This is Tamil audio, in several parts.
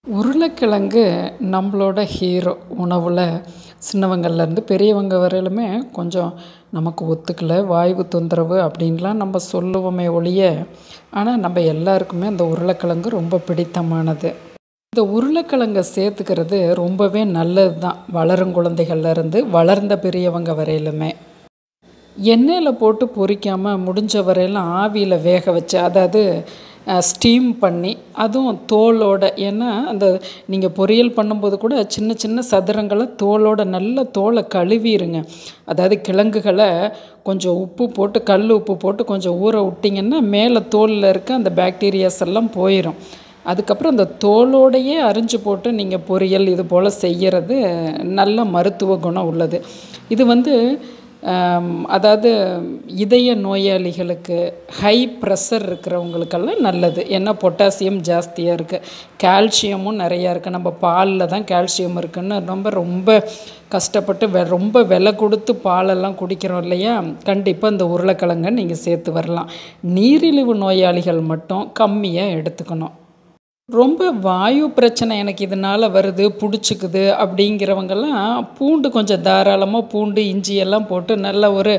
உருளைக்கிழங்கு நம்மளோட ஹீரோ உணவில் சின்னவங்கள்லேருந்து பெரியவங்க வரையிலுமே கொஞ்சம் நமக்கு ஒத்துக்கல வாய்வு தொந்தரவு அப்படின்லாம் நம்ம சொல்லுவோமே ஒழிய ஆனால் நம்ம எல்லாருக்குமே அந்த உருளைக்கிழங்கு ரொம்ப பிடித்தமானது இந்த உருளைக்கிழங்கை சேர்த்துக்கிறது ரொம்பவே நல்லது தான் வளரும் குழந்தைகள்லேருந்து வளர்ந்த பெரியவங்க வரையிலுமே எண்ணெயில் போட்டு பொரிக்காமல் முடிஞ்ச வரையிலும் ஆவியில் வேக வச்சு அதாவது ஸ்டீம் பண்ணி அதுவும் தோலோட ஏன்னா அந்த நீங்கள் பொரியல் பண்ணும்போது கூட சின்ன சின்ன சதுரங்களை தோலோட நல்ல தோலை கழுவிடுங்க அதாவது கிழங்குகளை கொஞ்சம் உப்பு போட்டு கல் உப்பு போட்டு கொஞ்சம் ஊற விட்டிங்கன்னா மேலே தோலில் இருக்க அந்த பாக்டீரியாஸ் எல்லாம் போயிடும் அதுக்கப்புறம் அந்த தோலோடையே அரிஞ்சு போட்டு நீங்கள் பொரியல் இது போல் செய்கிறது நல்ல மருத்துவ குணம் உள்ளது இது வந்து அதாவது இதய நோயாளிகளுக்கு ஹை ப்ரெஷர் இருக்கிறவங்களுக்கெல்லாம் நல்லது ஏன்னா பொட்டாசியம் ஜாஸ்தியாக இருக்குது கால்சியமும் நிறையா இருக்குது நம்ம பாலில் தான் கால்சியம் இருக்குதுன்னு ரொம்ப ரொம்ப கஷ்டப்பட்டு வெ ரொம்ப விலை கொடுத்து பாலெல்லாம் குடிக்கிறோம் இல்லையா கண்டிப்பாக இந்த உருளைக்கிழங்கை நீங்கள் சேர்த்து வரலாம் நீரிழிவு நோயாளிகள் மட்டும் கம்மியாக எடுத்துக்கணும் ரொம்ப வாயு பிரச்சனை எனக்கு இதனால் வருது பிடிச்சிக்குது அப்படிங்கிறவங்கெல்லாம் பூண்டு கொஞ்சம் தாராளமாக பூண்டு இஞ்சி எல்லாம் போட்டு நல்ல ஒரு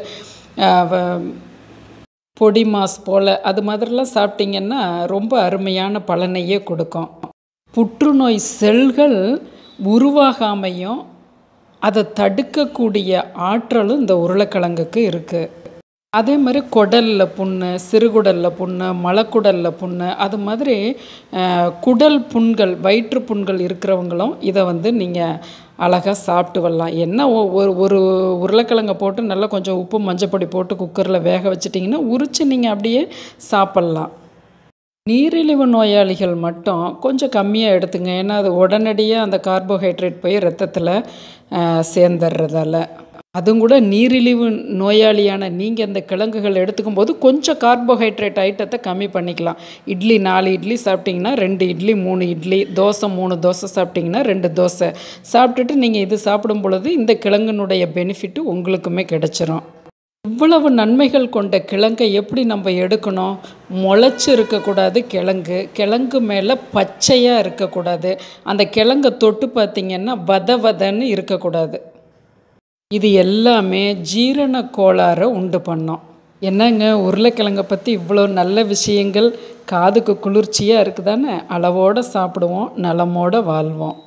பொடி மாஸ் போல் அது மாதிரிலாம் சாப்பிட்டிங்கன்னா ரொம்ப அருமையான பலனையே கொடுக்கும் புற்றுநோய் செல்கள் உருவாகாமையும் அதை தடுக்கக்கூடிய ஆற்றலும் இந்த உருளைக்கிழங்குக்கு இருக்குது அதே மாதிரி குடலில் புண்ணு சிறுகுடலில் புண்ணு மலக்குடலில் புண்ணு அது மாதிரி குடல் புண்கள் வயிற்று புண்கள் இருக்கிறவங்களும் இதை வந்து நீங்கள் அழகாக சாப்பிட்டு வரலாம் என்ன ஒரு ஒரு உருளைக்கிழங்கை போட்டு நல்லா கொஞ்சம் உப்பு மஞ்சப்பொடி போட்டு குக்கரில் வேக வச்சிட்டிங்கன்னா உரித்து நீங்கள் அப்படியே சாப்பிட்லாம் நீரிழிவு நோயாளிகள் மட்டும் கொஞ்சம் கம்மியாக எடுத்துங்க ஏன்னா அது உடனடியாக அந்த கார்போஹைட்ரேட் போய் ரத்தத்தில் சேர்ந்துடுறதால அதுவும் கூட நீரிழிவு நோயாளியான நீங்கள் இந்த கிழங்குகள் எடுத்துக்கும் போது கொஞ்சம் கார்போஹைட்ரேட் ஐட்டத்தை கம்மி பண்ணிக்கலாம் இட்லி நாலு இட்லி சாப்பிட்டிங்கன்னா ரெண்டு இட்லி மூணு இட்லி தோசை மூணு தோசை சாப்பிட்டிங்கன்னா ரெண்டு தோசை சாப்பிட்டுட்டு நீங்கள் இது சாப்பிடும் பொழுது இந்த கிழங்கினுடைய பெனிஃபிட்டு உங்களுக்குமே கிடச்சிரும் இவ்வளவு நன்மைகள் கொண்ட கிழங்கை எப்படி நம்ம எடுக்கணும் முளைச்சி இருக்கக்கூடாது கிழங்கு கிழங்கு மேலே பச்சையாக இருக்கக்கூடாது அந்த கிழங்கை தொட்டு பார்த்திங்கன்னா வத வதன்னு இருக்கக்கூடாது இது எல்லாமே ஜீரண கோளாறை உண்டு பண்ணோம் என்னங்க உருளைக்கிழங்கை பற்றி இவ்வளோ நல்ல விஷயங்கள் காதுக்கு குளிர்ச்சியாக இருக்குதானே அளவோடு சாப்பிடுவோம் நலமோடு வாழ்வோம்